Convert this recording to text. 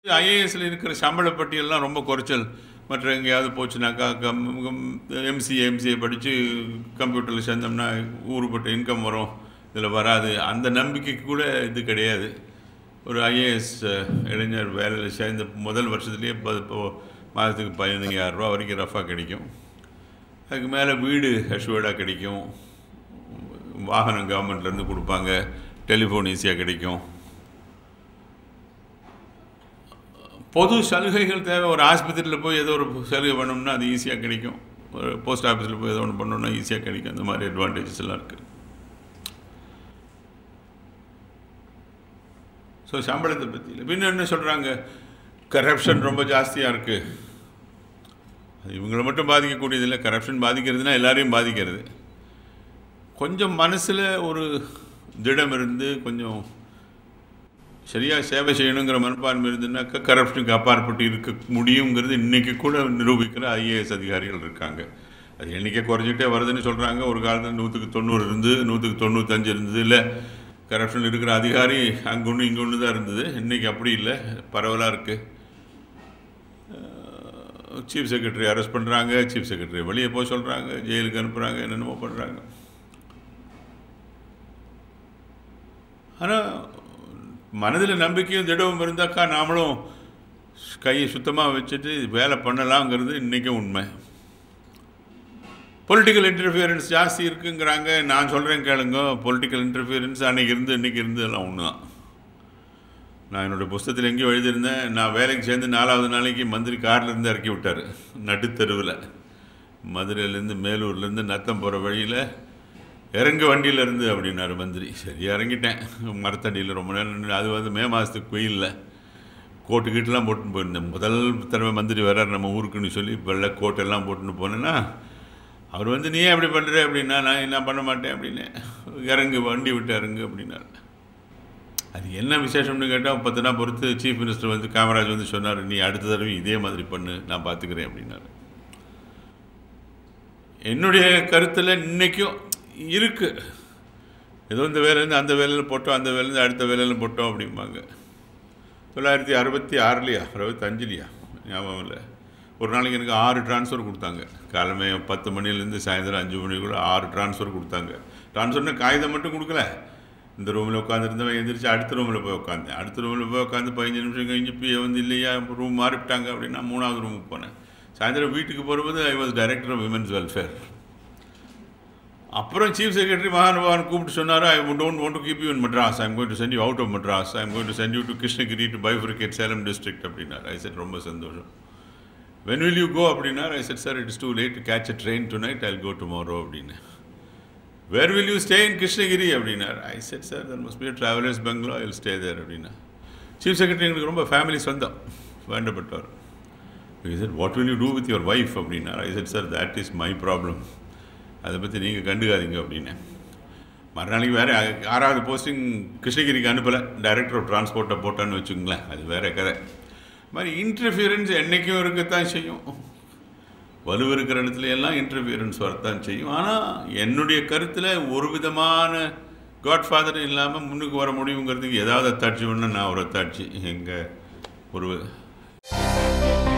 ஐஏஎஸ்ல இருக்கிற சம்பள பட்டியல்லாம் ரொம்ப குறைச்சல் மற்ற எங்கேயாவது போச்சுனாக்கா கம் எம்சிஏ எம்சிஏ படித்து கம்ப்யூட்டரில் சேர்ந்தோம்னா ஊருப்பட்ட இன்கம் வரும் இதில் வராது அந்த நம்பிக்கைக்கு கூட இது கிடையாது ஒரு ஐஏஎஸ் இளைஞர் வேலையில் சேர்ந்த முதல் வருஷத்துலேயே ப இப்போ மாதத்துக்கு பதினஞ்சாயிரம் ரூபா வரைக்கும் ரஃபாக கிடைக்கும் அதுக்கு மேலே வீடு அஷ்யூர்டாக கிடைக்கும் வாகனம் கவர்மெண்ட்லேருந்து கொடுப்பாங்க டெலிஃபோன் ஈஸியாக கிடைக்கும் பொது சலுகைகள் தேவை ஒரு ஆஸ்பத்திரியில் போய் ஏதோ ஒரு சலுகை பண்ணோம்னா அது ஈஸியாக கிடைக்கும் ஒரு போஸ்ட் ஆஃபீஸில் போய் ஏதோ ஒன்று பண்ணோம்னா ஈஸியாக கிடைக்கும் அந்த மாதிரி அட்வான்டேஜஸ் எல்லாம் இருக்குது ஸோ சம்பளத்தை பற்றி இல்லை பின்ன என்ன சொல்கிறாங்க கரப்ஷன் ரொம்ப ஜாஸ்தியாக இருக்குது அது இவங்களை மட்டும் பாதிக்கக்கூடியதில்லை கரப்ஷன் பாதிக்கிறதுனா எல்லாரையும் பாதிக்கிறது கொஞ்சம் மனசில் ஒரு திடம் இருந்து கொஞ்சம் சரியாக சேவை செய்யணுங்கிற மனப்பான்மை இருந்துன்னாக்கா கரப்ஷனுக்கு அப்பாற்பட்டு இருக்க முடியுங்கிறது இன்றைக்கி கூட நிரூபிக்கிற ஐஏஎஸ் அதிகாரிகள் இருக்காங்க அது எண்ணிக்கை குறைஞ்சிட்டே வருதுன்னு சொல்கிறாங்க ஒரு காலத்தில் நூற்றுக்கு தொண்ணூறு இருந்து நூற்றுக்கு தொண்ணூத்தஞ்சு இருந்தது இல்லை கரப்ஷன் இருக்கிற அதிகாரி அங்கே ஒன்று இங்கே ஒன்று தான் இருந்தது இன்றைக்கி அப்படி இல்லை பரவலாக இருக்குது சீஃப் செக்ரட்டரி அரெஸ்ட் பண்ணுறாங்க சீஃப் செக்ரட்டரி வெளியே போக சொல்கிறாங்க ஜெயிலுக்கு அனுப்புகிறாங்க என்னென்னமோ பண்ணுறாங்க ஆனால் மனதில் நம்பிக்கையும் திடவும் இருந்தாக்கா நாமளும் கையை சுத்தமாக வச்சுட்டு வேலை பண்ணலாங்கிறது இன்றைக்கும் உண்மை பொலிட்டிக்கல் இன்டர்ஃபியரன்ஸ் ஜாஸ்தி இருக்குங்கிறாங்க நான் சொல்கிறேன் கேளுங்க பொலிட்டிக்கல் இன்டர்ஃபியரன்ஸ் அன்றைக்கி இருந்து இன்றைக்கி இருந்து எல்லாம் ஒன்று தான் நான் என்னோடய புஸ்தகத்தில் எங்கேயோ எழுதியிருந்தேன் நான் வேலைக்கு சேர்ந்து நாலாவது நாளைக்கு மந்திரி கார்லேருந்து இறக்கி விட்டார் நடுத்தெருவில் மதுரையிலேருந்து மேலூர்லேருந்து நத்தம் போகிற வழியில் இறங்க வண்டியில் இருந்து அப்படின்னாரு மந்திரி சரி இறங்கிட்டேன் மரத்தடியில் ரொம்ப நேரம் நின்னு, அது வந்து மே மாதத்துக்கு வெயிலில் கோட்டு கீட்டெல்லாம் போட்டுன்னு போயிருந்தேன் முதல் தடவை மந்திரி வர்றார் நம்ம ஊருக்குன்னு சொல்லி வெள்ளை கோட்டெல்லாம் போட்டுன்னு போனேன்னா அவர் வந்து நீ ஏன் அப்படி பண்ணுற அப்படின்னா நான் என்ன பண்ண மாட்டேன் அப்படின்னு இறங்கு வண்டி விட்டு இறங்கு அப்படின்னாரு அது என்ன விசேஷம்னு கேட்டால் பத்து நாள் பொறுத்து சீஃப் மினிஸ்டர் வந்து காமராஜ் வந்து சொன்னார் நீ அடுத்த தடவை இதே மாதிரி பண்ணு நான் பார்த்துக்கிறேன் அப்படின்னாரு என்னுடைய கருத்தில் இன்றைக்கும் இருக்குது ஏதோ இந்த வேலையிலேருந்து அந்த வேலையில் போட்டோம் அந்த வேலையிலேருந்து அடுத்த வேலையில் போட்டோம் அப்படிம்பாங்க தொள்ளாயிரத்தி அறுபத்தி ஆறுலையா அறுபத்தஞ்சுலையா ஞாபகம் இல்லை ஒரு நாளைக்கு எனக்கு ஆறு ட்ரான்ஸ்ஃபர் கொடுத்தாங்க காலமே பத்து மணிலேருந்து சாயந்தரம் அஞ்சு மணிக்குள்ள ஆறு ட்ரான்ஸ்ஃபர் கொடுத்தாங்க ட்ரான்ஸ்ஃபர்னா காகிதம் மட்டும் கொடுக்கல இந்த ரூமில் உட்காந்துருந்தவன் எந்திரிச்சு அடுத்த ரூமில் போய் உட்காந்தேன் அடுத்த ரூமில் போய் உட்காந்து பதினஞ்சு நிமிஷம் கழிஞ்சு பிஏ வந்து இல்லையா ரூம் மாறிவிட்டாங்க அப்படின்னா மூணாவது ரூமுக்கு போனேன் சாயந்தரம் வீட்டுக்கு போகும்போது I was director of women's welfare அப்புறம் சீஃப் செக்ரட்டரி மகானுபாவன் கூப்பிட்டு சொன்னார் I don't want to keep you in Madras I'm going to send you out of Madras I'm going to send you to Krishnagiri to bifurcate Salem district அப்படின்னார் I set ரொம்ப சந்தோஷம் when will you go அப்படின்னார் I said sir it is too late to catch a train tonight I go tomorrow அப்படின்னு where will you stay in Krishnagiri அப்படின்னார் I said sir there must be travellers bungalow I stay there அப்படின்னா chief secretary எங்களுக்கு ரொம்ப family சொந்தம் வேண்டப்பட்டவர் I said what will you do with your wife அப்படின்னார் I said sir that is my problem அதை பற்றி நீங்கள் கண்டுக்காதீங்க அப்படின்னு மறுநாளைக்கு வேறு ஆறாவது போஸ்டிங் கிருஷ்ணகிரிக்கு அனுப்பலை டைரக்டர் ஆஃப் டிரான்ஸ்போர்ட்டை போட்டான்னு வச்சுங்களேன் அது வேற கதை இது மாதிரி இன்டர்ஃபியரன்ஸ் என்றைக்கும் இருக்கத்தான் செய்யும் வலு இருக்கிற இடத்துல எல்லாம் இன்டர்ஃபியரன்ஸ் வரத்தான் செய்யும் ஆனால் என்னுடைய கருத்தில் ஒரு விதமான காட்ஃபாதர் இல்லாமல் முன்னுக்கு வர முடியுங்கிறதுக்கு ஏதாவது அத்தாட்சி ஒன்று நான் ஒரு அத்தாட்சி எங்கள் ஒரு